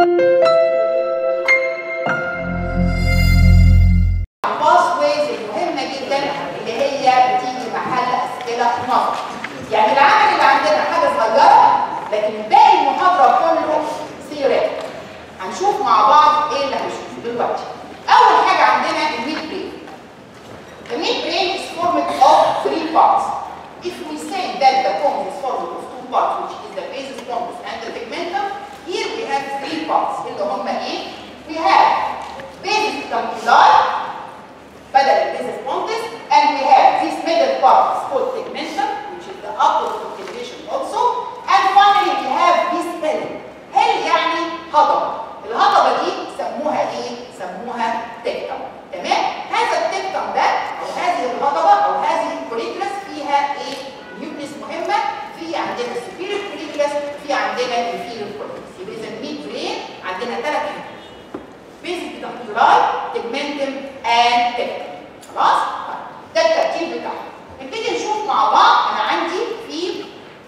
الباس ويز المهمه جدا اللي هي بتيجي محل اسئله نظر يعني العمل اللي عندنا حاجه صغيره لكن باقي المحاضره كله ثيوري هنشوف مع بعض ايه اللي هنشوفه دلوقتي اول حاجه عندنا الميد برين الميد برين is formed of three parts if we say that the cone is formed of two parts which is the basis conus and the tegmentum here we have three parts اللي هم ايه we have basis campuli بدل البيزس pontis and we have this middle part is called tegmentum which is the upward continuation also and finally we have this hill hill يعني هضبة الهضبة دي سموها ايه؟ سموها تكتم تمام؟ هذا التكتم ده او هذه الهضبة او هذه الكوليكلس فيها ايه؟ نيوكليس مهمة في عندنا السوبيريور كوليكلس في عندنا الانفيريور كوليكلس يبقى اذا الميد برين عندنا ثلاث حاجات بيزك بتاعت تجمنتم اند تكتم خلاص؟ طيب، ده الترتيب بتاعها نبتدي نشوف مع بعض انا عندي في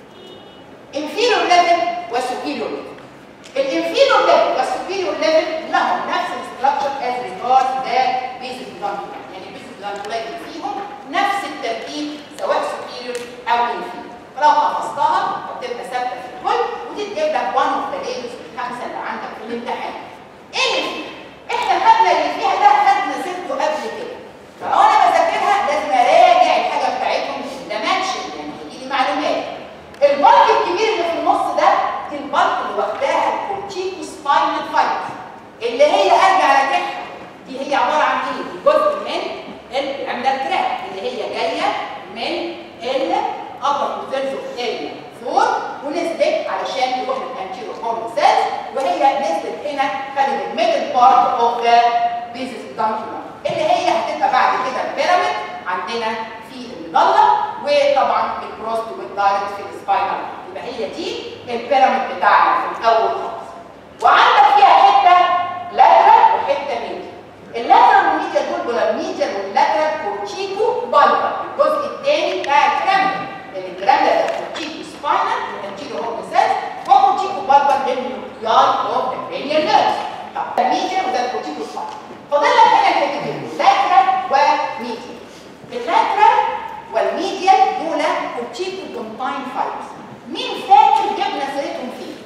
inferior level وسوبيريور level الانفيريور ليفل والسوبيريور ليفل لهم نفس الستراكشر از ريجارد ذا بيزك بلانكولاي يعني البيزك بلانكولاي فيهم نفس الترتيب سواء سوبيريور او انفيريور فلو حفظتها هتبقى ثابته في الكل ودي تجيب لك وان اوف ذا ليفلز الخمسه اللي عندك في الامتحان ايه اللي فيها؟ احنا الخدنا اللي فيها ده خدنا سته قبل كده فلو انا بذاكرها لازم اراجع الحاجه بتاعتهم ده ماتشن يعني هيجي لي معلومات البلك الكبير اللي في النص ده دي البلك اللي واخداها الكورتيكو سباينال فايبر اللي هي ارجع راجعها دي هي عباره عن ايه؟ دي جزء من الاملاك تراك اللي هي جايه من ال upper convergent area 4 ونزلت علشان تروح للانتيرو هورن سيلز وهي نزلت هنا خدت الميدل بارت اوف ذا بيزس دانكيولا اللي هي هتبقى بعد كده البيراميد عندنا في المظله وطبعا الكروس والدايركت في السباينال يبقى هي دي البيراميد بتاعنا في الاول خالص وعندك فيها حته لاترال وحته ميديا اللاترال والميديا دول دول الميديا واللاترال كورتيكو بايبر الجزء الثاني بتاع الكرامبل لان الكرامبل ده كورتيكو سباينال الانتيرو هورن سيلز وكورتيكو بايبر للنيوكلياي اوف ذا cranial nerves طب الميديا وده الكورتيكو سباينال فاضل لك هنا الحتتين لاترال وميديا اللاترال والميديا دول كورتيكو كونتاين فايبرز مين فاكر جبنا سيرتهم فيه؟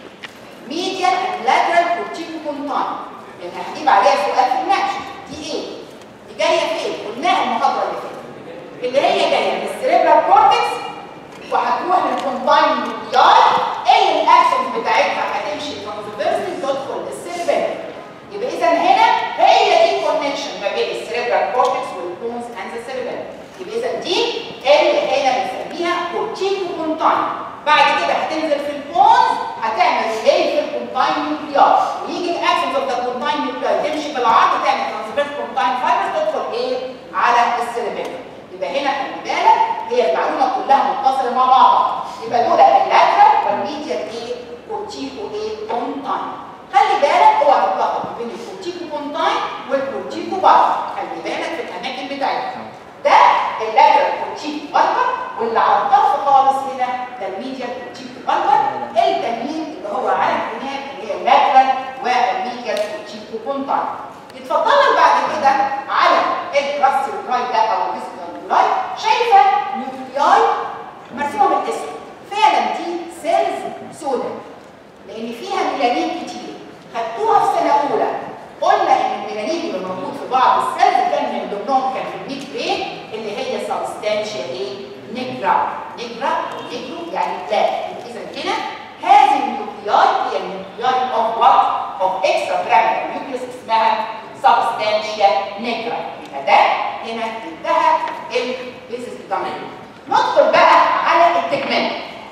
ميديا لاترال كورتيكو كونتاين لان هجيب عليها سؤال في الماتش دي ايه؟ دي جايه فين؟ قلناها المحاضره اللي فاتت اللي هي جايه من السريبرال كورتكس وهتروح للكونتاين نيوكلياي اللي الاكشنز بتاعتها هتمشي ترانسفيرسلي تدخل للسيربيلم يبقى اذا هنا هي دي الكونكشن ما بين السريبرال كورتكس والبونز اند ذا سيربيلم يبقى اذا دي اللي هنا بنسميها كورتيكو كونتاين بعد كده هتنزل في البونز هتعمل ايه في الكونتاين نيوكلياي ويجي الاكشنز اوف ذا كونتاين نيوكلياي تمشي بالعرض تعمل ترانسفيرس كونتاين فايبرز تدخل ايه على السيربيلم يبقى هنا خلي بالك هي المعلومه كلها متصله مع بعض يبقى دول اللاترال والميديا ايه كورتيكو ايه كونتاين خلي بالك اوعى تتلخبط ما بين الكورتيكو كونتاين والكورتيكو بارت خلي بالك في الاماكن بتاعتها ده اللاترال كورتيكو بالبر واللي على الطرف خالص هنا ده الميديا كورتيكو بالبر التانيين اللي هو على هناك اللي هي اللاترال والميديا كورتيكو كونتاين يتفضلوا بعد كده على الكراستيولاي ده او الفيسكولاي شايفه نيوكلياي مرسومه بالاسم فعلا دي سيلز سوداء لان فيها ميلانين كتير خدتوها في سنه اولى قلنا ان الميلانين اللي موجود في بعض السيلز كان من ضمنهم كان في الميد برين اللي هي سبستانشيا ايه؟ نيجرا نيجرا نيجرو يعني بلاك اذا هنا هذه النيوكلياي هي النيوكلياي اوف وات؟ اوف اكسترا براميدال نيوكليس اسمها سبستانشيا نيجرا يبقى ده هنا انتهى البيزس بتاعنا ندخل بقى على التجمنت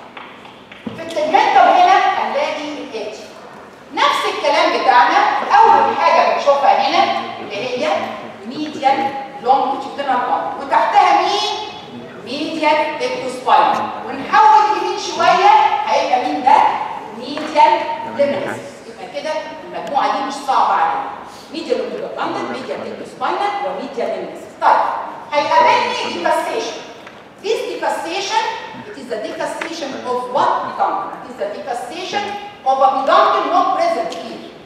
في التجمنت هنا هنلاقي الاتش نفس الكلام بتاعنا اول حاجه بنشوفها هنا اللي هي ميديال لونجيتودينال بون وتحتها مين ميديال تكتوسباين ونحول يمين شويه هيبقى مين ده ميديال ليمنس يبقى كده المجموعه دي مش صعبه علينا ميديال لونجيتودينال ميديال تكتوسباينال وميديال ليمنس طيب هيقابلني ديكاستيشن This decassation, it is the decassation of what peduncle? It is the decassation of a peduncle not present here.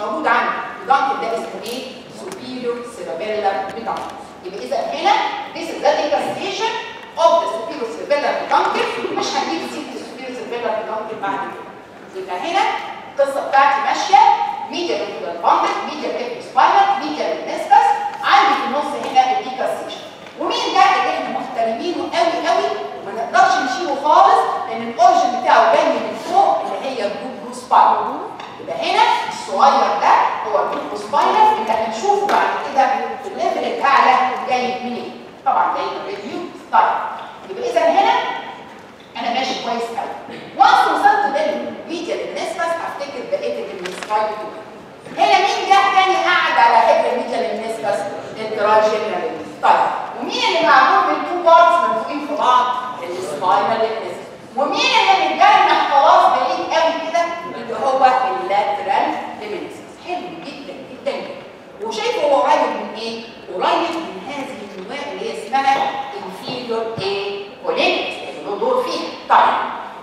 موجود عندي البيدانكل ده اسمه ايه؟ superior cerebellar peduncle يبقى اذا هنا this is the decussation of the superior cerebellar peduncle مش هنجيب سيره السوبيريور cerebellar peduncle بعد كده يبقى هنا القصه بتاعتي ماشيه ميديا لوكال باندل ميديا سباينال ميديا للنسبس عندي في النص هنا الديكاسيشن ومين ده اللي احنا محترمينه قوي قوي وما نقدرش نشيله خالص لان الاوريجن بتاعه جاي من فوق اللي هي الجلوكوز سباينال يبقى هنا الصغير ده هو الجلوكوز سباينال اللي هنشوفه بعد كده في الليفل الاعلى جاي منين طبعا جاي من الريفيو طيب يبقى اذا هنا انا ماشي كويس قوي وانس وصلت للميديا للنسبس هفتكر بقيه السلايد هنا مين جه تاني قاعد على حجر الميديا للنسبس التراجينال طيب ومين اللي معمول من تو بارتس منفوخين في بعض السباينال للنسبس ومين اللي متجنح خلاص بعيد قوي كده اللي هو اللاترال ليمنسس حلو جدا جدا وشايفه هو قريب من ايه؟ قريب من هذه النواة اللي هي اسمها inferior ايه؟ كولينكس اللي له دور فيها طيب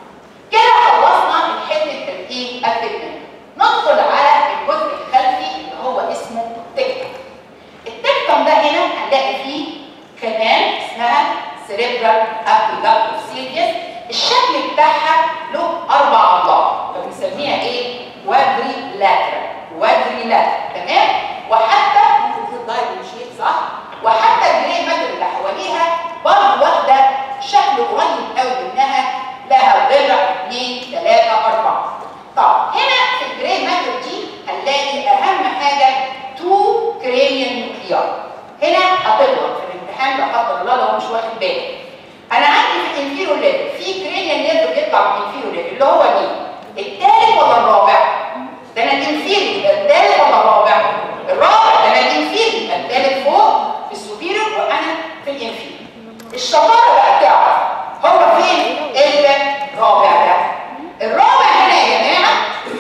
كده خلصنا من حته الايه؟ التكنيك ندخل على الجزء الخلفي اللي هو اسمه التكتم التكتم ده هنا هنلاقي فيه كمان اسمها سيريبرال ابيدكتور سيريس الشكل بتاعها له اربع اضلاع فبنسميها ايه؟ وادري لاترال وادري لاترال تمام؟ وحتى ممكن تكون دايركت شيت صح؟ وحتى الجري ماتر اللي حواليها برضه واخده شكل قريب قوي منها لها ضلع اثنين ثلاثه اربعه. طب هنا في الجري ماتر دي هنلاقي اهم حاجه تو كرينيال نيوكليار. هنا هتغلط في الامتحان لا قدر الله لو مش واخد بالك. انا عندي في الانفيرو ليفل في كرينيال نيرف بيطلع من الانفيرو ليفل اللي هو مين؟ الثالث ولا الرابع؟ ده انا الانفيرو يبقى الثالث ولا الرابع؟ الرابع ده انا الانفيرو يبقى الثالث فوق في السوبيريور وانا في الانفيرو. الشطاره بقى تعرف هو فين الرابع ده؟ الرابع هنا يا جماعه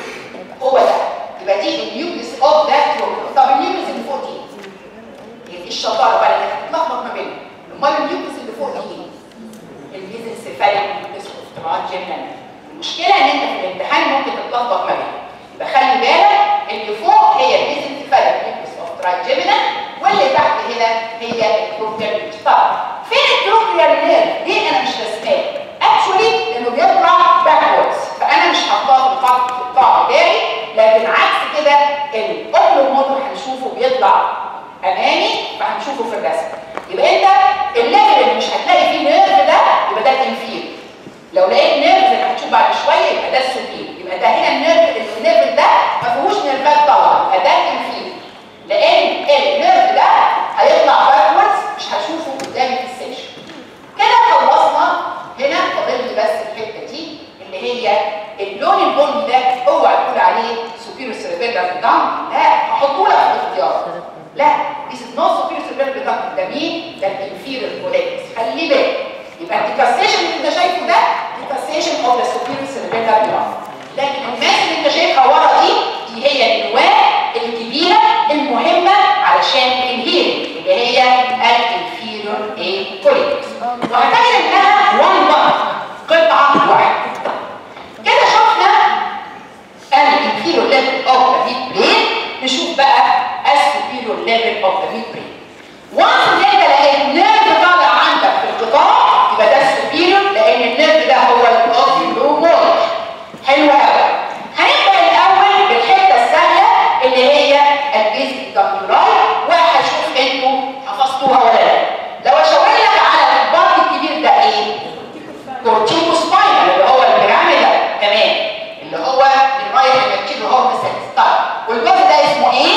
هو ده يبقى دي النيوكليس اوف ذات طب النيوكليس اللي فوق دي هي دي الشطاره بقى اللي هتتلخبط ما بينهم امال النيوكليس اللي فوق دي ايه؟ الميزنسيفاليك نيوكليس اوف تراجينال المشكله ان انت في الامتحان ممكن تتلخبط ما بينهم يبقى خلي بالك اللي فوق هي الميزنسيفاليك نيوكليس اوف تراجينال واللي تحت هنا هي التروكيال طب فين التروكيال نيرف؟ ليه انا مش رسماه؟ اكشولي لانه بيطلع باكوردز فانا مش حاطاه في الخط في القطاع بتاعي لكن عكس كده الاوبلو موتور هنشوفه بيطلع امامي فهنشوفه في الرسم يبقى انت الليفل اللي مش هتلاقي فيه نيرف ده يبقى ده الانفير لو لقيت نيرف اللي هتشوف بعد شويه يبقى ده السوبير يبقى ده هنا النيرف النيرف ده ما فيهوش نيرفات طالعه يبقى ده الانفير لان النيرف ده هيطلع باكوردز مش هشوفه قدامي في السيشن كده خلصنا هنا فاضل لي بس الحته دي اللي هي اللون البني ده اوعى تقول عليه سوبيريور سيربيلار بيدان لا هحطه لك في الاختيار لا this is not superior cerebral بيدان ده مين؟ ده الانفيريور كوليكس خلي بالك يبقى الديكاسيشن اللي انت شايفه ده ديكاسيشن اوف ذا سوبيريور سيربيلار بيدان لكن الماس اللي انت شايفها ورا دي دي هي النواه الكبيره المهمه علشان الهيرنج اللي هي الانفيريور ايه كوليكس وهتجد انها وان بار قطعه واحده كده شفنا الانفيريور ليفل اوف ذا ميد برين نشوف بقى السوبيريور ليفل اوف ذا ميد برين وانس ان انت لقيت نيرف طالع عندك في القطاع يبقى ده السوبيريور لان النيرف ده هو الاوبيولو مولر حلو قوي هنبدا الاول بالحته السهله اللي هي البيز الدكتوراي وهشوف انتوا حفظتوها ولا لا لو اشاور لك على البارت الكبير ده ايه كورتيكو سباينال اللي هو البيراميد تمام اللي هو من رايح لمكتيب هورن سيلز طيب والجزء ده اسمه ايه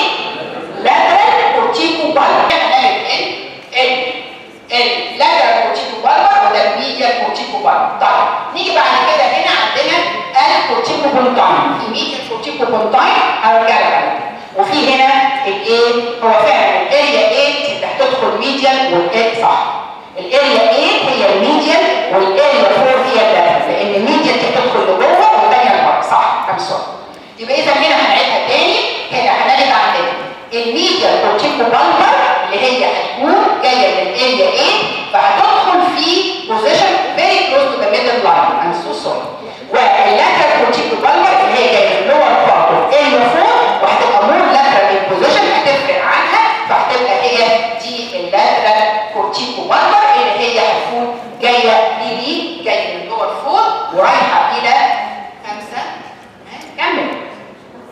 لاترال كورتيكو بالبر هنعمل ال ال اللاترال كورتيكو بالبر وده الميديال كورتيكو بالبر طيب نيجي بعد كده هنا عندنا الكورتيكو بونتاين في ميديال كورتيكو بونتاين هرجع لك عليه. وفي هنا الايه هو فعلا الاريا 8 اللي هتدخل ميديال والايه صح الاريا 8 هي الميديال والاريا 4 هي اللاترال لان الميديال دي بتدخل لجوه والثانيه لبره صح ام سوري يبقى اذا هنا هنعيدها تاني هنا هنرجع عندنا الميديال كورتيكو بالبر اللي هي هتكون جايه من الاريا 8 فهتدخل في بوزيشن فيري كلوز تو ذا ميدل لاين ام سو سوري واللاترال كورتيكو بالبر اللي هي جايه من اللور بارت اوف اريا 4 وهتبقى مور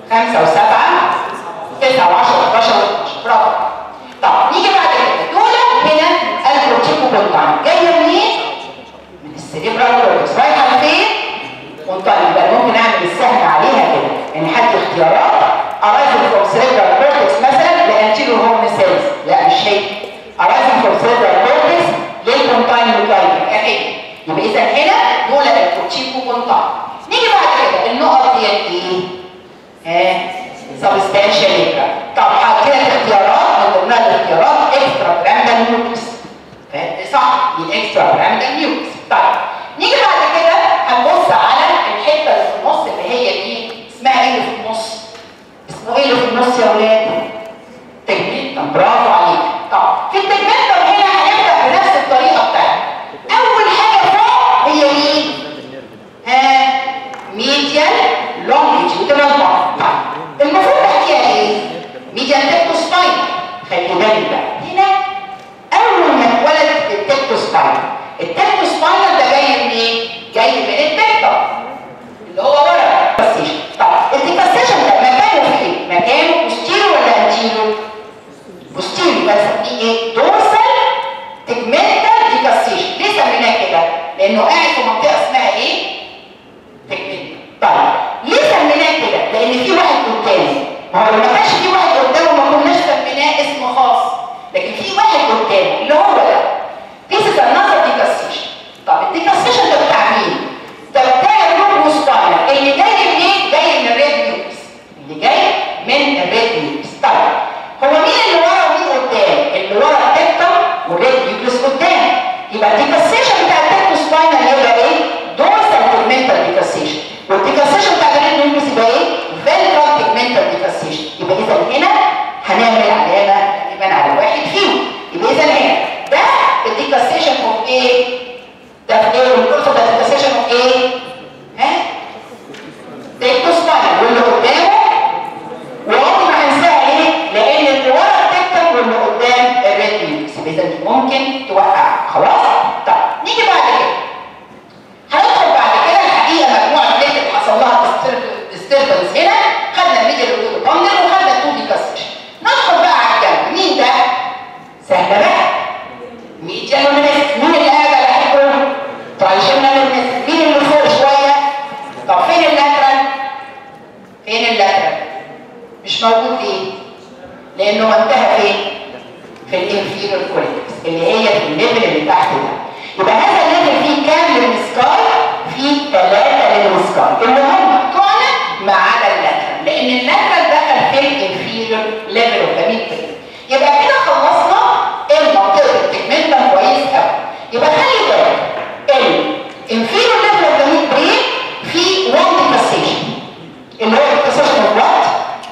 5 و7 9 و10 و11 و12 برافو طب نيجي بعد كده دول هنا البروتيكوبونتاين جايه منين؟ من السيريبرال كورتكس رايحه لفين؟ منطقه يبقى ممكن اعمل السهم عليها كده يعني حد اختيارات ارايزل فروم سيريبرال كورتكس مثلا لانتيريور هورن سيلز لا مش هي ارايزل فروم سيريبرال كورتكس للبونتاين لوكايد اهي يبقى اذا هنا دول البروتيكوبونتاين نيجي بعد كده النقط دي ايه؟ ها سبستانشال ليبرا طب كده الاختيارات من ضمنها الاختيارات اكسترا براندال نيوكليس صح دي الاكسترا براندال نيوكليس طيب نيجي بعد كده هنبص على الحته اللي في النص اللي هي دي اسمها ايه اللي في النص؟ اسمه ايه اللي في النص يا ولاد؟ تجميل برافو عليك طب في التجميل هنا هنبدا بنفس الطريقه بتاعتنا اول حاجه فوق هي مين؟ ها ميديال لونجيتيودنال بار المفروض احكيها ايه؟ ميديال تكتوسباين خلي بالك بقى هنا اول ما اتولد التكتوسباين التكتوسباين ده جاي منين؟ جاي من التكتر اللي هو ورا الديكاسيشن طب الديكاسيشن ده مكانه فين؟ مكانه بوستيرو ولا انتيرو؟ بوستيرو يبقى نسميه ايه؟ دورسال تجمنتال ديكاسيشن ليه سميناه كده؟ لانه قاعد في منطقه اسمها ايه؟ تجمنتال طيب ليه سميناه كده؟ لان في واحد قدامه ما هو لو ما كانش في واحد قدامه ما كناش سميناه اسم خاص لكن في واحد قدامه اللي هو ده This is another decussation طب الديكاسيشن ده بتاع مين؟ ده بتاع النوبلو سباينال اللي جاي منين؟ جاي من الريد نيوكليس اللي جاي من الريد نيوكليس طيب هو مين اللي ورا ومين قدام؟ اللي ورا التكتم والريد نيوكليس قدام يبقى الديكاسيشن بتاع التكتو سباينال يبقى ايه؟ دورسال تيجمنتال ديكاسيشن والديكاسيشن بتاع الريد نيوكليس يبقى ايه؟ فينترال تيجمنتال ديكاسيشن يبقى اذا هنا هنعمل علامه تقريبا على واحد فيهم يبقى اذا هنا ده الديكاسيشن اوف ايه؟ ده في ايه؟ والكورس ده الديكاسيشن اوف ايه؟ ها؟ تكتو سباينال واللي قدامه وعمري ما هنساها ليه؟ لان اللي ورا التكتم واللي قدام الريد نيوكليس اذا دي ممكن توقع خلاص؟ طيب نيجي بعد كده هندخل بعد كده الحقيقه مجموعه بليت حصل لها ديستربنس هنا خدنا الميديا باندل وخدنا التو ديكاسيشن ندخل بقى على الجنب مين ده؟ سهله بقى ميديا لومينيس مين اللي قاعد على حجره؟ ترايشنال لومينيس مين اللي فوق شويه؟ طب فين اللاترال؟ فين اللاترال؟ مش موجود ليه؟ لانه انتهى فين؟ في الانفيريور كورتكس اللي هي في الليفل اللي تحت ده يبقى هذا الليفل فيه كام للمسكاي؟ فيه ثلاثة للمسكاي اللي هم بتوعنا ما عدا اللاترال لان اللاترال دخل في الانفيريور ليفل اوف ذا يبقى كده خلصنا المنطقة التجمنتال كويس قوي يبقى خلي بالك الانفيريور ليفل اوف ذا ميد برين في 1 ديكاسيشن اللي هو الديكاسيشن اوف وات؟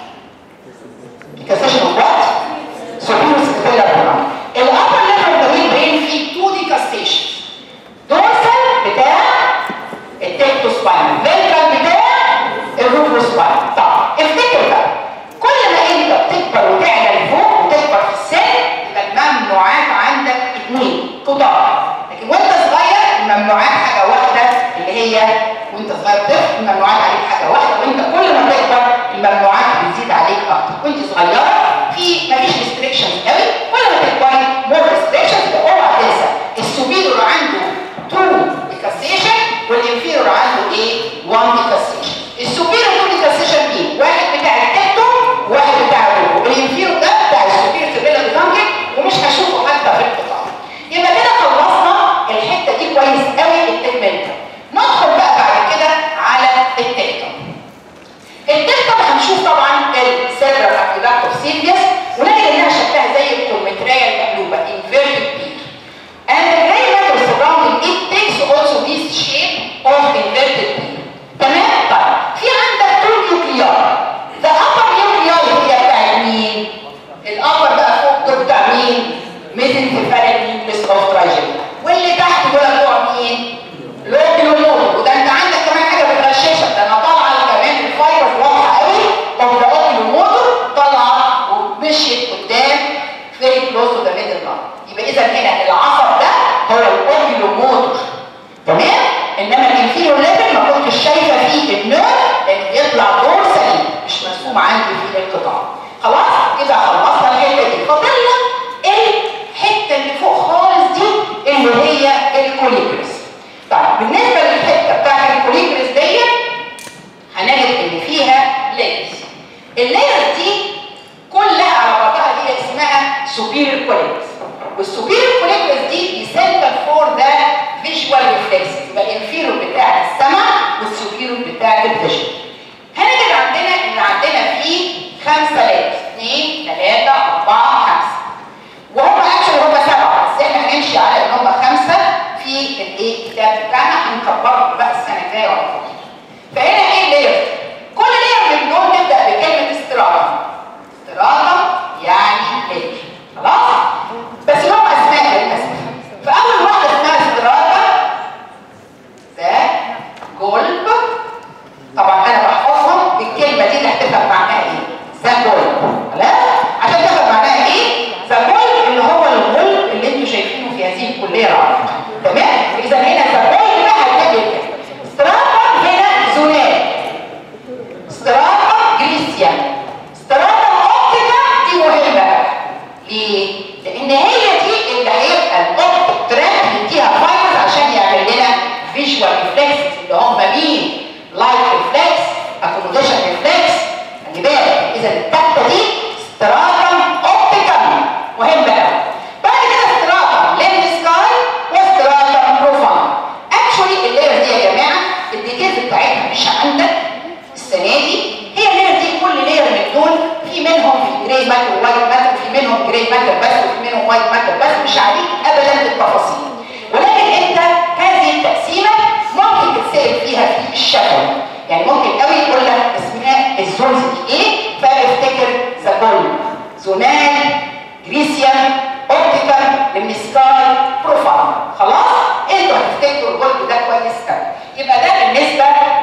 ديكاسيشن اوف وات؟ superior scapular bone. الأبر ليفل اوف ذا ميد برين فيه 2 ديكاسيشنز دورسال بتاع التكتو سباين فينترال بتاع الروبرو سباين طب افتكر بقى كل ما انت بتكبر وتعلى لفوق وتكبر في السن يبقى الممنوعات عندك اثنين كتار لكن وانت صغير الممنوعات حاجه واحده اللي هي وانت صغير طفل الممنوعات عليك حاجه واحده وانت كل ما تكبر الممنوعات بتزيد عليك اكتر وانت صغيره في مفيش ريستريكشنز قوي كل ما تكبري مور ريستريكشنز اوعى تنسى السوبيريور عنده 2 ديكاسيشن والانفيريور عنده ايه 1 ديكاسيشن السوبيريور 2 ديكاسيشن مين واحد بتاع التكتوم وواحد بتاع الروبو الانفيريور ده بتاع السوبيريور سيريلا ديفانكت ومش هشوفه حتى في القطاع يبقى كده خلصنا الحته دي كويس قوي التكمنتال ندخل بقى بعد كده على التكتوم التكتوم هنشوف طبعا السيرفر اكتيفاكتور سيريس ونجد انها شكلها زي الكولمتريه المقلوبه inverted peak and the gray matter surrounding it takes also this shape of inverted peak تمام طيب في عندك تو نيوكليار the upper nuclei هي بتاعت مين الابر بقى فوق دول بتاع مين mesencephalic nucleus of trigeminal واللي تحت دول بتوع مين لوكيلوموتور وده انت عندك كمان حاجه بتغششك ده انا طالعه كمان الفايبرز واضحه قوي اوف ذا لوكيلوموتور طالعه ومشيت قدام فيري كلوز تو ذا مرسوم عندي في القطاع خلاص يبقى خلصنا الحته دي فاضل الحته اللي فوق خالص دي اللي هي الكوليبرس طيب بالنسبه للحته بتاعت الكوليبرس دي هنجد ان فيها لايرز اللايرز دي كلها على بعضها دي اسمها سوبيريور كوليبرس والسوبيريور كوليبرس دي دي سنتر فور ذا فيجوال ريفلكس يبقى الانفيرور بتاع السمع والسوبيريور بتاع الفيجن هنجد عندنا ان عندنا فيه خمسه لايرز اثنين ثلاثه اربعه خمسه وهم اكشن هم سبعه بس احنا هنمشي على ان هم خمسه في الايه الكتاب بتاعنا هنكبرهم بقى السنه الجايه ولا فهنا ايه لاير؟ كل لاير من دول نبدا بكلمه استراحه استراحه يعني لاير خلاص؟ بس لهم اسماء للاسف فاول واحده اسمها استراحه ذا جولب طبعا انا بحفظهم بالكلمه دي اللي هتفهم معناها ايه ذا جولب خلاص؟ عشان تفهم معناها ايه؟ ذا جولب اللي هو الغلب اللي انتم شايفينه في هذه الكليه العربيه تمام؟ اذا هنا ذا جولب ده هتلاقي كده استراحه هنا زونات استراحه جريسيا استراحه اوبتيكا دي مهمه بقى ليه؟ لان هي دي اللي هيبقى الاوبتيك تراك يديها فايبرز عشان يعمل لنا فيجوال ريفلكس اللي هم مين؟ لايت ريفلكس اكوموديشن ريفلكس خلي بالك اذا التالتة دي استراحه اوبتيكا مهمه قوي بعد كده استراحه لين سكاي واستراحه بروفاند اكشولي اللاير دي يا جماعه الديتيلز بتاعتها مش عندك السنه دي هي اللاير دي كل لاير من دول في منهم في جراي ماتر ووايت ماتر في منهم جراي ماتر بس وفي منهم وايت ماتر بس مش عليك ابدا بالتفاصيل ولكن انت هذه التقسيمه ممكن تتسال فيها في الشفوي يعني ممكن قوي يقول لك اسماء الزونز دي ايه فافتكر ذا جول زونال جريسيان اوبتيكال لمسكاي بروفاند خلاص انتوا هتفتكروا الجزء ده كويس قوي يبقى ده بالنسبه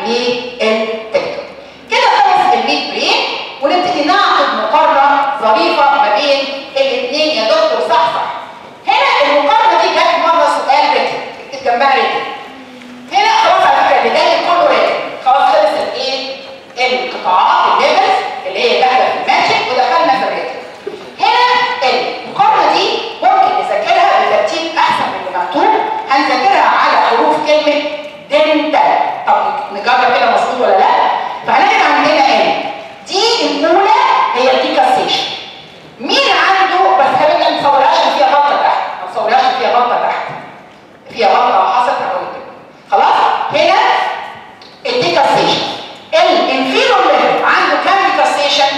للتكتور كده خلص الميد برين ونبتدي نعقد مقارنه ظريفه ما بين الاثنين يا دكتور صح صح هنا المقارنه دي جت مره سؤال ريتم اكتب جنبها ريتم هنا خلاص على فكره اللي جاي كله ريتم خلاص خلص الايه القطاعات الليفلز اللي هي داخله في الماتشنج ودخلنا في الريتم هنا المقارنه دي ممكن نذاكرها بترتيب احسن من اللي مكتوب هنذاكرها على حروف كلمه دنتال طب نجرب كده مظبوط ولا لا فهنجد عندنا ايه دي الاولى هي الديكاسيشن مين عنده بس خلينا ما نصورهاش إن فيها غلطه تحت ما نصورهاش إن فيها غلطه تحت فيها غلطه حصلت هقول كده خلاص هنا الديكاسيشن الانفيرور ليفل عنده كام ديكاسيشن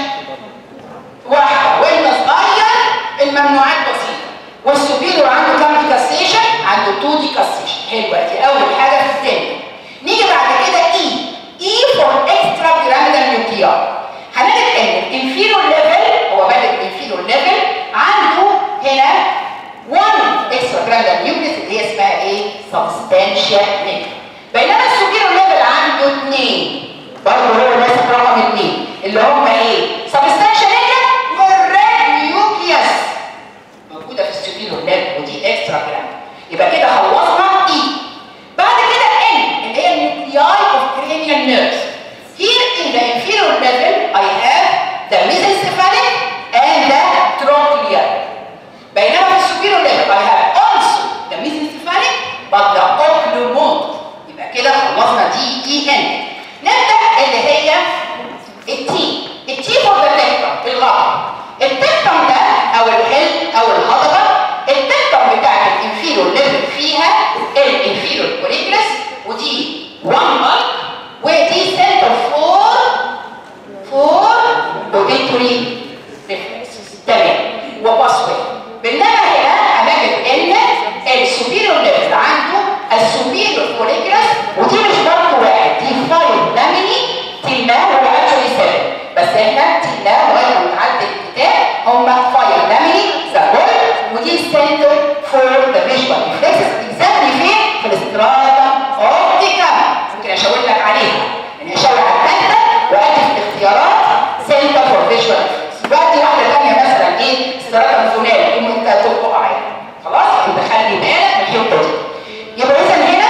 واحدة وإن صغير الممنوعات بسيطة والسوبيريور عنده كام ديكاسيشن؟ عنده 2 ديكاسيشن حلوة دي أول حاجة في الثاني نيجي بعد كده إي إي فور إكسترا بيراميدال نيوكليار هنجد إن الانفيرور ليفل هو بادئ الانفيرور ليفل عنده هنا 1 إكسترا بيراميدال نيوكليس اللي هي اسمها إيه؟ سبستانشال نيوكليس بينما السوبيريور ليفل عنده 2 برضه هو ماسك رقم 2 اللي هم إيه؟ سبستانشال نيوكليس والريد نيوكليوس موجوده في السوبيريور ليفل ودي اكسترا جراند يبقى كده خلصنا اي بعد كده ان اللي هي النيوكلياي اوف cranial nerves here in the inferior level I have the mesencephalic and the trochlear بينما في السوبيريور level I have also the mesencephalic but the oculomotor يبقى كده خلصنا دي اي ان نبدا اللي هي التي التي فور ذا تكتم الغطا التكتم ده او الحلم او الهضبه التكتم بتاعت الانفيرور ليفل فيها الانفيرور كوريكلس ودي 1 مارك ودي سنتر فور فور اوديتوري ريفلكسز تمام وباسوي بينما هنا هنجد ان السوبيريور ليفل عنده السوبيريور كوريكلس ودي مش برضه واحد دي فايف لاميني تلماه هو اكشولي 7 بس احنا تلماه لغايه ما نتعدل الكتاب هم فايف لاميني ذا جول ودي سنتر فور ذا فيجوال ريفلكسز اكزاكتلي فين؟ في الاستراتا اوبتيكا ممكن اشاور لك عليها يعني اشاور على الثالثه واكتب في الاختيارات سنتر فور فيجوال ريفلكس دلوقتي واحده ثانيه مثلا ايه؟ استراتا زونال دي انت تلقى عليها خلاص؟ يبقى خلي بالك من الحته دي يبقى اذا هنا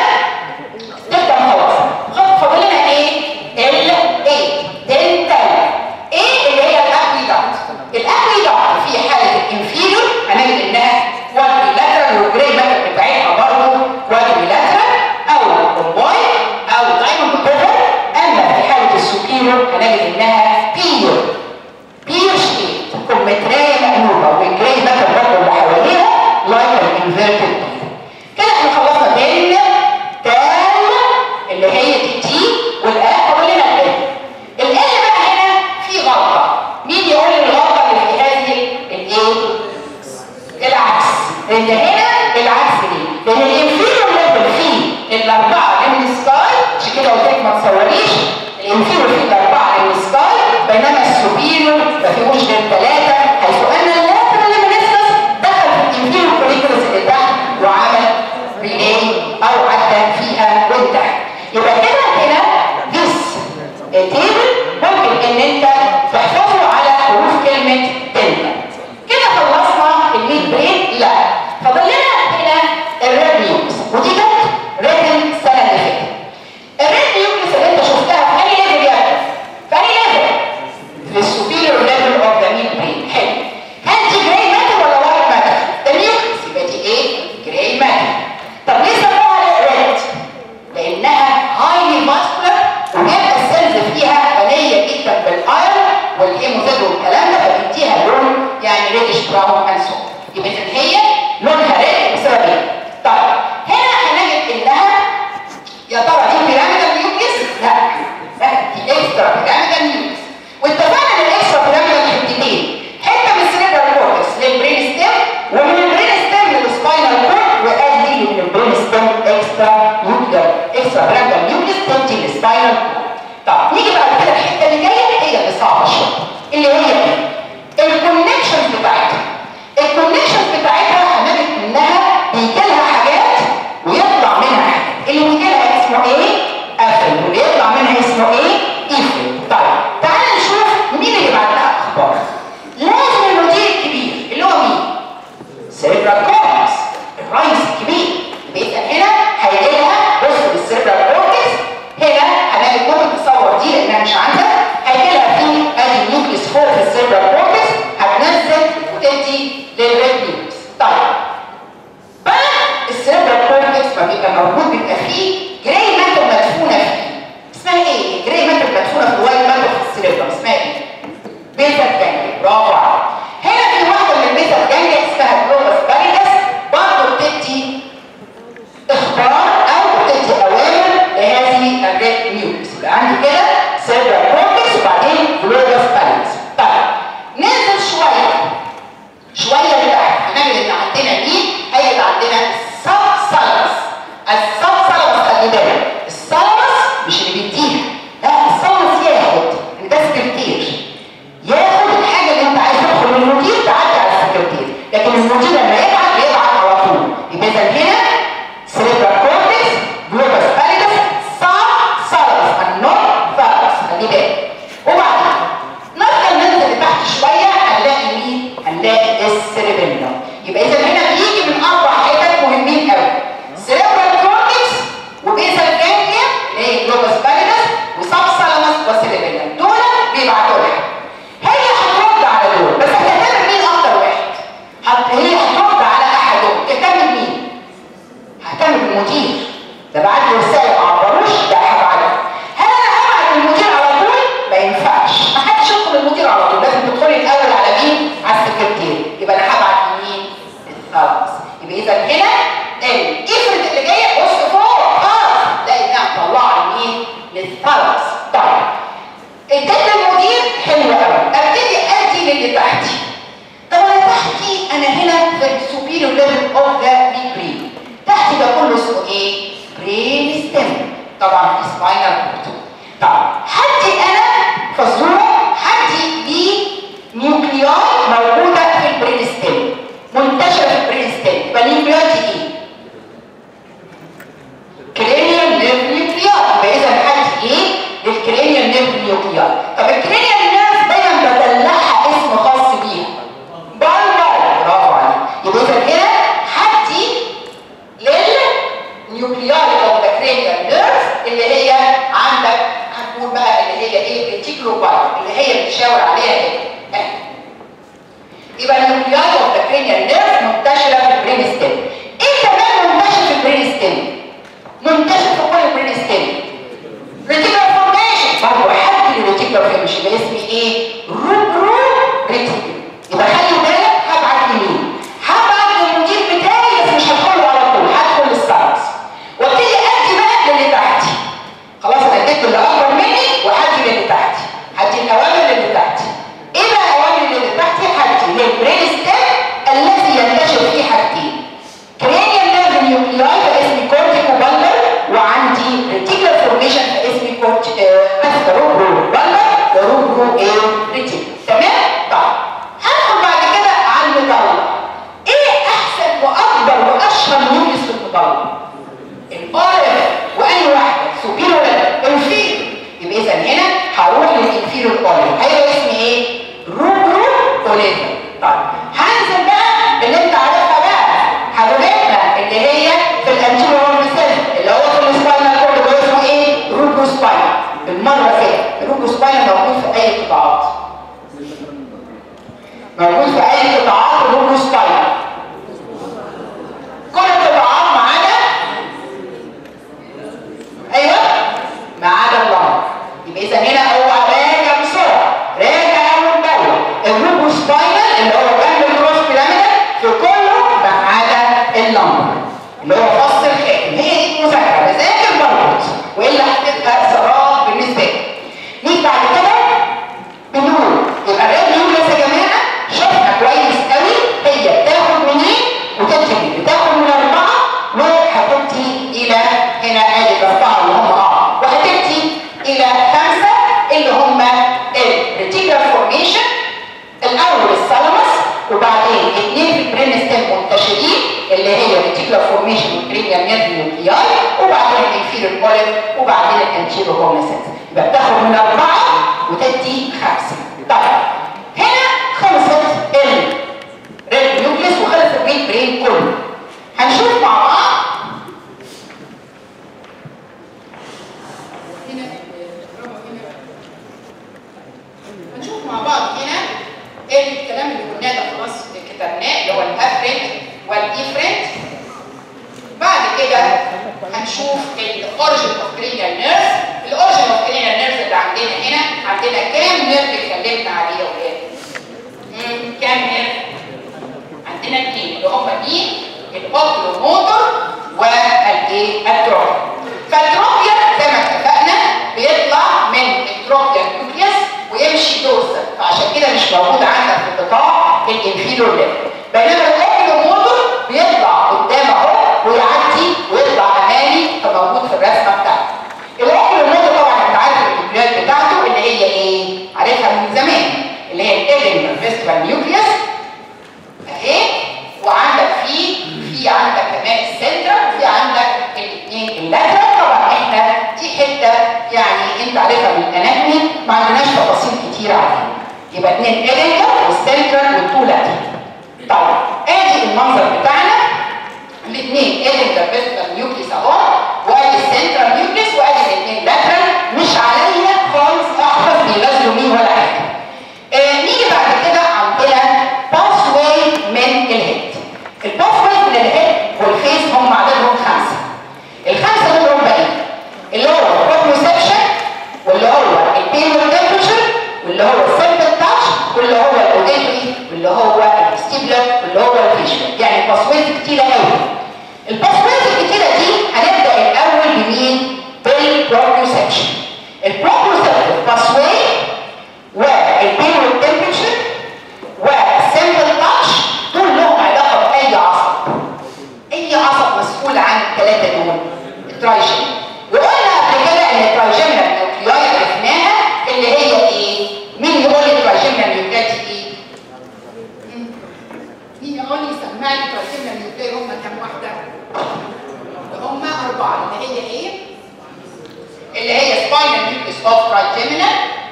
تبدا خلاص خلاص فاضل لنا ايه؟ ال ايه دنتال ايه في السوبيريور ليفل اوف ذا ميد برين حلو هل دي جراي ماتر ولا وايت ماتر؟ ده نيوكليس يبقى دي ايه؟ جراي ماتر طب ليه سموها ريد؟ لانها هايلي ماسكولار ويبقى السيلز فيها غنيه جدا بالايرون والهيموزيد والكلام ده فبيديها لون يعني ريدش براون اند سو يبقى اذا هي لونها ريد بسبب ايه؟ طيب هنا هنجد انها يا ترى دي بيراميدال نيوكليس؟ لا لا دي اكسترا بيراميدال نيوكليس واتفقنا ان الاكسترا بيراميدال حتتين حته من السيريبرال كورتكس للبرين ستيم ومن البرين ستيم للسباينال كورد وقال لي من البرين ستيم اكسترا نيوكلير اكسترا بيراميدال نيوكليس تدي للسباينال كورد طب نيجي بعد كده الحته اللي جايه هي اللي صعبه شويه اللي هي ايه؟ الكونكشنز بتاعتها الكونكشنز بتاعتها هنجد انها بيجي لها حاجات ويطلع منها حاجات اللي بيجي لها اسمه ايه؟ قفل واللي يطلع منها اسمه ايه؟ قفل طيب تعالى نشوف مين اللي بعت لها اخبار لازم المدير الكبير اللي هو مين؟ سيريبرال كورتكس الرئيس الكبير يبقى اذا هنا هيجي لها بص بالسيريبرال كورتكس هنا هنلاقي ممكن تصور دي لانها مش عندك هيجي لها في ادي نيوكليس فوق في السيريبرال كورتكس هتنزل وتدي للريد نيوكليس طيب بقى السيريبرال كورتكس ما بيبقى موجود بيبقى فيه جراي ماتر مدفونه فيه اسمها ايه؟ جراي ماتر مدفونه في الوايت ماتر في السيريبرال اسمها ايه؟ بيتا جانجليا برافو عليك هنا في واحده من البيتا جانجليا اسمها جلوبس باريدس برضه بتدي اخبار او بتدي اوامر لهذه الريد نيوكليس يبقى عندي كده سيربرال كورتكس وبعدين جلوبس باريدس طيب ننزل شويه شويه لتحت هنعمل ان عندنا مين؟ هيبقى عندنا السب سالمس السب سالمس خلي بالك السالمس مش اللي بيديها لا السالمس ياخد ان ده سكرتير ياخد الحاجه اللي انت عايز تدخل من المدير تعدي على السكرتير لكن المدير لما يبعت بيبعت على طول يبقى اذا هنا سيريبرال كورتكس جلوبس باريدس ساب سالمس النوت فالس خلي بالك وبعدين نفضل ننزل لتحت شويه هنلاقي مين؟ هنلاقي السيريبيلم يبقى اذا هنا بيجي من اربع حتت مهمين قوي سيريبرال كورتكس وبيزال جانجليا اللي هي جلوبس باريدس وسب سالمس وسيريبيلم دول بيبعتوا لها هي هترد على دول بس هتهتم مين اكتر واحد؟ هت... هي هترد على احدهم تهتم بمين؟ ههتم بالمدير ده بعت لي رساله ما عبروش ده هبعته هل انا هبعت للمدير على طول؟ ما ينفعش ما حدش يدخل المدير على طول لازم تدخلي الاول على مين؟ على السكرتير يبقى انا هبعت لمين؟ للثالث يبقى اذا هنا الافرد اللي جايه بص فوق خالص تلاقي انها مطلعه لمين؟ للثالث طيب اديت للمدير حلو قوي ابتدي ادي للي تحتي طب انا تحتي انا هنا في السوبيريور ليفل اوف ذا بي برين تحتي ده كله اسمه ايه؟ برين ستيم طبعا في سباينال كورد طب حدي انا فزوره حدي دي نيوكلياي موجوده في البرين ستيم منتشره في البرين ستيم يبقى النيوكلياي دي ايه؟ كرينيال نيرف نيوكلياي يبقى اذا حدي ايه؟ للكرينيال نيرف نيوكلياي طب الكرينيال نيرف دايما بدلعها اسم خاص بيها بالبر برافو عليك يبقى اذا هنا حدي للنيوكلياي او ذا كرينيال نيرف اللي هي عندك هنقول بقى اللي هي ايه الريتيكولوبايت اللي هي بنشاور عليها ايه اهي يبقى النيوكلياي اوف ذا كرينيال نيرف منتشره في البرين ستيم ايه كمان منتشر في البرين ستيم منتشر في كل البرين ستيم ريتيكولار فورميشن برضه حد الريتيكولار فورميشن يبقى اسمي ايه روبرو ريتيكولار يبقى خلي بالك هبعت لمين هبعت للمدير بتاعي بس مش هدخل على طول هدخل للساينس وابتدي ادي بقى للي تحتي خلاص انا اديت اللي اكبر مني وهدي للي تحتي هدي الاوامر للي تحتي ايه بقى الاوامر اللي تحتي هدي للبرين ستيم الذي ينتشر فيه حاجتين كرينيال نيرف نيوكلياي فاسمي كورتيكو بالر وعندي ريتيكولار الفيستيبولار فورميشن والكرينيال نيرف نيوكلياي وبعدين الانفيريور اوليف وبعدين الانتيريور كومنسنس يبقى بتاخد من اربعه وتدي خمسه طيب هنا خلصت الريد نيوكليس وخلص البيت برين كله هنشوف مع بعض هنا هنشوف مع بعض هنا ايه الكلام اللي قلناه ده خلاص كتبناه اللي هو الافرنت والايفرنت بعد كده هنشوف الاوريجن اوف كرينيال نيرف الاوريجن اوف كرينيال نيرف اللي عندنا هنا عندنا كام نيرف اتكلمنا عليه يا ولاد؟ مم، كام نيرف؟ عندنا اثنين اللي هم مين؟ الاوكلو موتور والايه؟ التروبيا فالتروبيا زي ما اتفقنا بيطلع من التروبيا نيوكليوس ويمشي دورسال فعشان كده مش موجود عندك في القطاع الانفيرور ليفل بينما الاوكلو موتور بيطلع قدام اهو ويعدي ويطلع امامي فموجود في الرسمه بتاعته الاوكلو موتور طبعا انت عارف النيوكليات بتاعته اللي هي ايه؟ عارفها من زمان اللي هي الايدنجر فيستيفال نيوكليوس اهي وعندك في في عندك كمان السنترال وفي عندك الاثنين اللاترال طبعا احنا دي حته يعني انت عارفها من الاناتومي ما عندناش تفاصيل كتير عليها يبقى اثنين ايدنجر والسنترال والتو لاترال طيب ادي المنظر بتاعنا الاثنين ايدنجر فيستيفال نيوكليس اهو وادي السنترال نيوكليس وادي الاثنين لاترال مش عليا خالص احفظ بيغزلوا مين ولا حاجه آه نيجي بعد كده عندنا باس واي من الهيد الباس واي من الهيد والفيس هم عددهم خمسه الخمسه دول هم ايه؟ اللي هو البروبريسبشن واللي هو البيرول تمبرتشر واللي هو السمبل تاتش واللي هو الاوديتري واللي هو الستيبلر واللي هو الفيشوال يعني الباسويز كتيره قوي الباسويز الكتيره دي هنبدا الاول بمين؟ بالبروبريسبشن البروبريسبشن باسوي والبيرول تمبرتشر والسمبل تاتش دول لهم علاقه باي عصب اي عصب مسؤول عن الثلاثه دول الترايجين وقلنا قبل كده ان الترايجيمنال نيوكلياي عرفناها اللي هي ايه؟ مين يقول لي الترايجيمنال نيوكلياي ايه؟ مم. مين يقول لي سمعني الترايجيمنال نيوكلياي هم كام واحده؟ هم اربعه اللي هي ايه؟ اللي هي سباينال نيوكليس اوف ترايجيمنال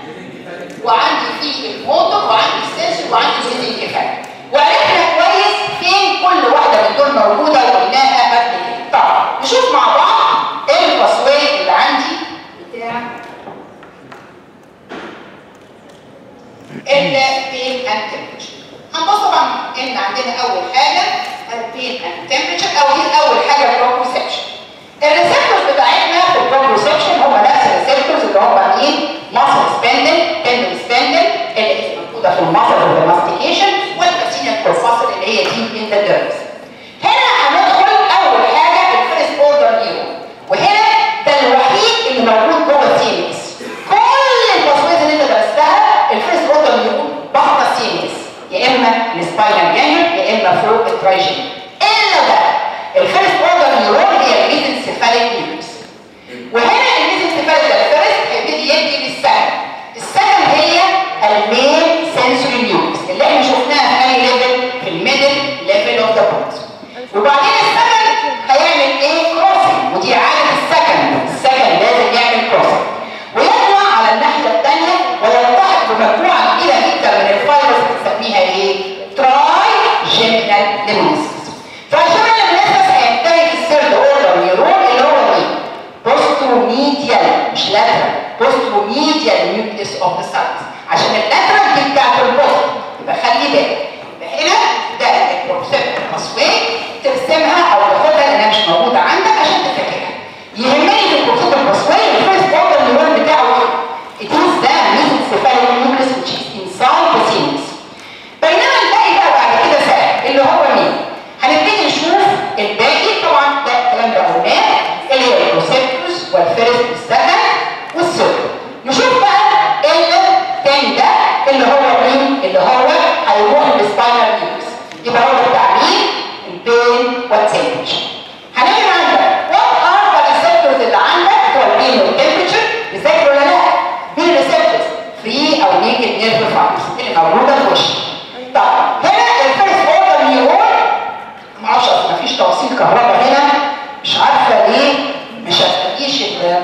وعندي فيه الموتور وعندي السنسور وعندي السيزنج كفايه وعرفنا كويس فين كل واحده من دول موجوده وقلناها قبل كده طب نشوف مع بعض ايه الباسواي اللي عندي بتاع البين اند تمبرتشر هنبص طبعا ان عندنا اول حاجه البين اند تمبرتشر او هي اول حاجه البروبريسبشن الريسبتورز بتاعتنا في البروبريسبشن هم نفس الريسبتورز اللي هم مين؟ ماسل سبندل تندل سبندل اللي هي موجوده في الماسل اوف الماستيكيشن والباسينيا كورفاسل اللي هي دي ان ذا ديرمز هنا هندخل اول حاجه الفيرست اوردر نيورون وهنا ده الوحيد اللي موجود جوه السينكس كل الباسويز اللي انت درستها الفيرست اوردر نيورون بره السينكس يا اما السباينال جانجل يا اما فوق الترايجين الا ده الفيرست اوردر نيورون هي الميزنسيفاليك نيورونز وهنا الميزنسيفاليك ده الفيرست هيبتدي يدي للسكند السكند هي المين سنسوري نيورونز اللي احنا شفناها في اي ليفل في الميدل ليفل اوف ذا بوت وبعدين السكند هيعمل ايه كروسنج ودي عاده السكند السكند لازم يعمل كروسنج ويطلع على الناحيه الثانيه ويلتحق بمجموعه كبيره جدا من الفايروس بنسميها ايه تراي جيمينال ليمونيسيس فالجيمينال ليمونيسيس هينتهي في السيرد اوردر نيورون اللي هو مين بوستوميديال مش لاترال بوستوميديال نيوكليس اوف ذا سايتس عشان اللاترال دي بتاعت البوست يبقى خلي بالك يبقى هنا ده البروسيبت باسوي ترسمها او تاخدها لانها مش موجوده عندك عشان تفتكرها يهمني في البروسيبت باسوي الفيرست اوردر نيورون بتاعه ايه؟ It is the mesencephalic nucleus which is inside the sinus. بينما الباقي بقى بعد كده سهل اللي هو مين؟ هنبتدي نشوف الباقي طبعا ده الكلام ده قلناه اللي هي البروسيبتوس والفيرست والسكند والسيرد. نشوف بقى التاني ده اللي هو مين؟ اللي هو هيروح للسباينال نيوكليس. يبقى هو بتاع مين؟ البين والتمبرتشر. هنيجي عندك وات ار ذا ريسبتورز اللي عندك بتوع البين والتمبرتشر بذاكر ولا لا؟ مين ريسبتورز؟ فري او نيكد نيرف فايبرز اللي موجوده في وشك. طب هنا الفيرست اوردر نيورون معرفش اصل مفيش توصيل الكهرباء هنا مش عارفه ليه مش هتلاقيش ال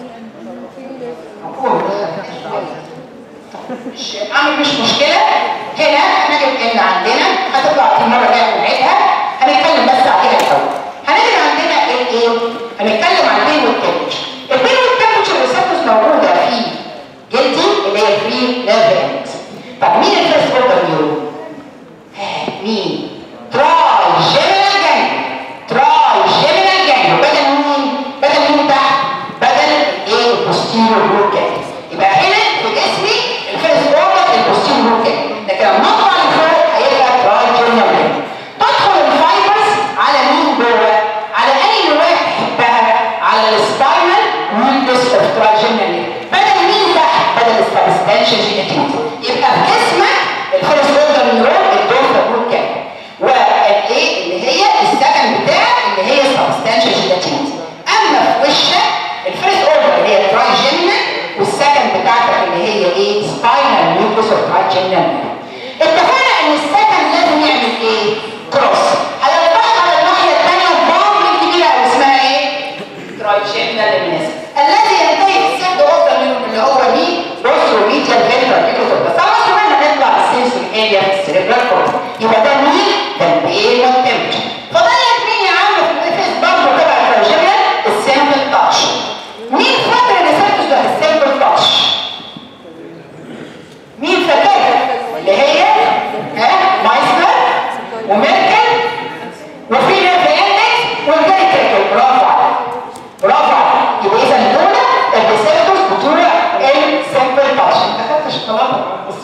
مش عامل مش مشكله هنا احنا جبنا عندنا هتطلع في المره الجايه ونعيدها هنتكلم بس عليها الاول هنيجي عندنا الايه هنتكلم عن البين والتمبرتشر البين والتمبرتشر ريسبتورز موجوده في جلدي اللي هي فري نيرف طب مين الفيرست اوردر نيورون مين تراي جيمينال جانج تراي جيمينال جانج بدل مين بدل مين تحت بدل ايه البوستيريور روت جانج يبقى هنا في جسمي الفيرست اوردر البوستيريور روت جانج لكن لما اطلع لفوق هيبقى تراي جيمينال جانج تدخل الفايبرز على مين جوه على اي نواه تحبها على السباينال ميندس اوف تراي جيمينال بدل مين تحت بدل السبستانشال جينيتيك يبقى في جسمك الفيرست اوردر نيورون الدورفا روت جانج والايه اللي هي السكن بتاعك اللي هي سبستانشال جيلاتينز اما في وشك الفيرست اوردر اللي هي ترايجيمنال والسكن بتاعتك اللي هي ايه سباينال نيوكليس اوف ترايجيمنال اتفقنا ان السكن لازم يعمل ايه كروس هيطلع على الناحيه الثانيه بامب كبيره قوي اسمها ايه ترايجيمنال لمنس الذي ينتهي في السكن اوردر منهم اللي هو مين روسترو ميديال فينترال نيوكليس بس اول كمان هنطلع السنسوري اريا في السيريبرال كورتكس يبقى ده مين ده البين والتمبرتشر فضلت مين يا عم في الافس برضه تبع التراجيمنال السامبل تاتش مين فاكر الريسبتورز ده السامبل تاتش مين فاكرها اللي هي ها مايسنر وميركل وفي نيرف اندكس والفيرتيكال برافو عليك برافو عليك يبقى اذا دول الريسبتورز بتوع السامبل تاتش انت خدت الشوكولاته بص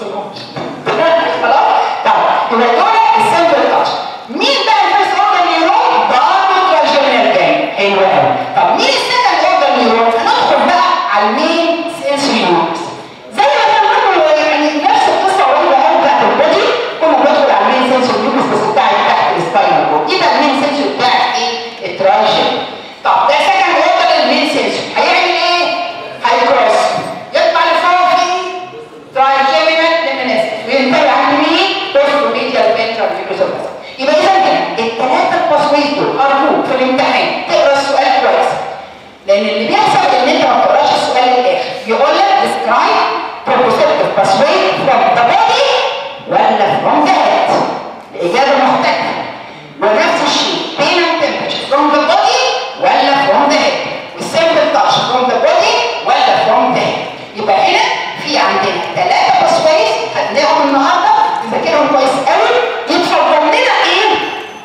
خلاص طب يبقى دول السامبل تاتش مين بقى الفيرست اوردر نيورون برضه تراجيمنال جاي حلو قوي طب مين السكند اوردر نيورون هندخل بقى على المين سنسوري نيورونز زي ما كان بنقول يعني نفس القصه قريبه قوي بتاعت البودي كنا بندخل على المين سنسوري نيورونز بس بتاعت تحت السباينال كورد يبقى المين سنسوري بتاعك ايه التراجيم طب ده سكند اوردر المين سنسوري هيعمل ايه هيكروس يطلع لفوق في ترايجيمينال لمنس وينتهي عند مين بوست ميديال فينترال نيوكليوس يبقى اذا كده الثلاثه الباسويز دول ارجوك في الامتحان تقرا السؤال كويس لان اللي بيحصل ان انت ما بتقراش السؤال للاخر يقول لك describe proprioceptive pathway from the body ولا from the head الاجابه مختلفه ونفس الشيء pain and temperature from the body ولا from the head والسامبل touch from the body ولا from the head يبقى هنا في عندنا ثلاثه باسويز خدناهم النهارده نذاكرهم كويس قوي يتفضل لنا ايه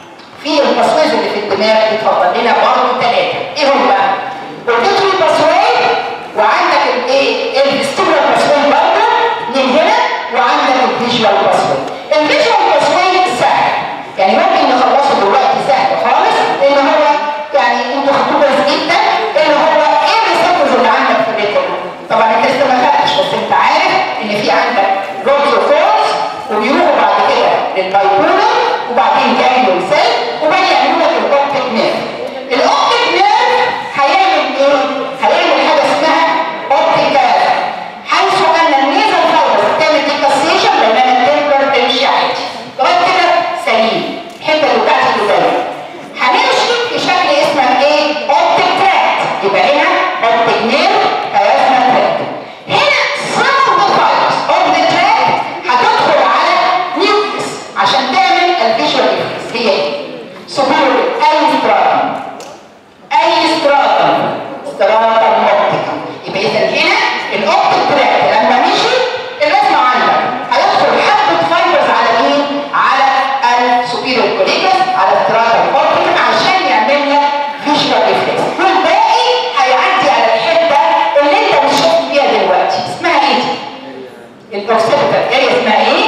في الباسويز اللي في الدماغ يتفضل لنا برضه ثلاثه ايه هم بقى؟ الاوديتوري باسوي وعندك الايه الفيستيبولار باسوي برضه من هنا وعندك الفيجوال باسوي الفيجوال باسوي سهل يعني ممكن نخلصه دلوقتي سهل خالص لان هو يعني انتوا خدتوه كويس جدا اللي هو ايه الريسبتورز اللي عندك في الريتم طبعا انت لسه ما خدتش بس انت عارف ان في عندك روتيو فورس وبيروحوا بعد كده للبايبولر وبعدين جانجلون سيل وبعدين يعملوا لك الاوبتيك نيرف الاوبتيك نيرف هيعمل ايه؟ هيعمل حاجه اسمها اوبتيكال حيث ان النيزل فايبرز بتعمل ديكاسيشن بينما التمبر تمشي عادي لغايه كده سليم الحته اللي بتاعت البدايه هنمشي في شكل اسمه ايه؟ اوبتيك تراكت يبقى هنا اوبتيك نيرف هيسمى تراكت هنا some of the fibers of the tract هتدخل على نيوكليس عشان تعمل الفيجوال افكتس هي ايه؟ سوبر اي ستراتم اي ستراتم ستراتم اوبتيكا يبقى اذا هنا الاوبتيك تراكت لما مشي الرسمه عندك هيدخل حبه فايبرز على مين؟ على السوبيريور كوليكس على ستراتم اوبتيكا عشان يعمل لك فيجوال افكتس والباقي هيعدي على الحته اللي انت مش شايف فيها دلوقتي اسمها ايه دي؟ الاوكسيبيتال اريا اسمها ايه؟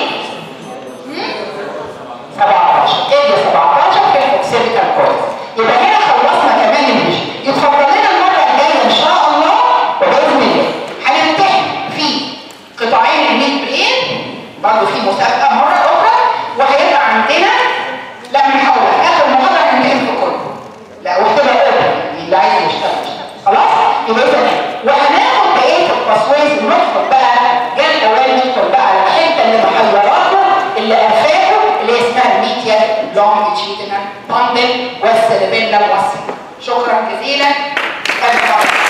17 اريا 17 في الاوكسيبيتال كورتكس يبقى هنا خلصنا كمان الفيجن يتفضل لنا المره الجايه ان شاء الله وباذن الله هنمتحن في قطاعين الميد برين برضه في مسابقه مره اخرى وهيبقى عندنا لا من حول اخر محاضره هنمتحن في كله لا وهتبقى اوبن اللي عايز يشتغل يشتغل خلاص يبقى اذا وهناخد بقيه التصوير ندخل بقى جاء الاوان ندخل بقى على الحته اللي محيراكم اللي قفاكم اللي اسمها الميديا longitudinal bundle والسيربيلا والسي شكرا جزيلا كان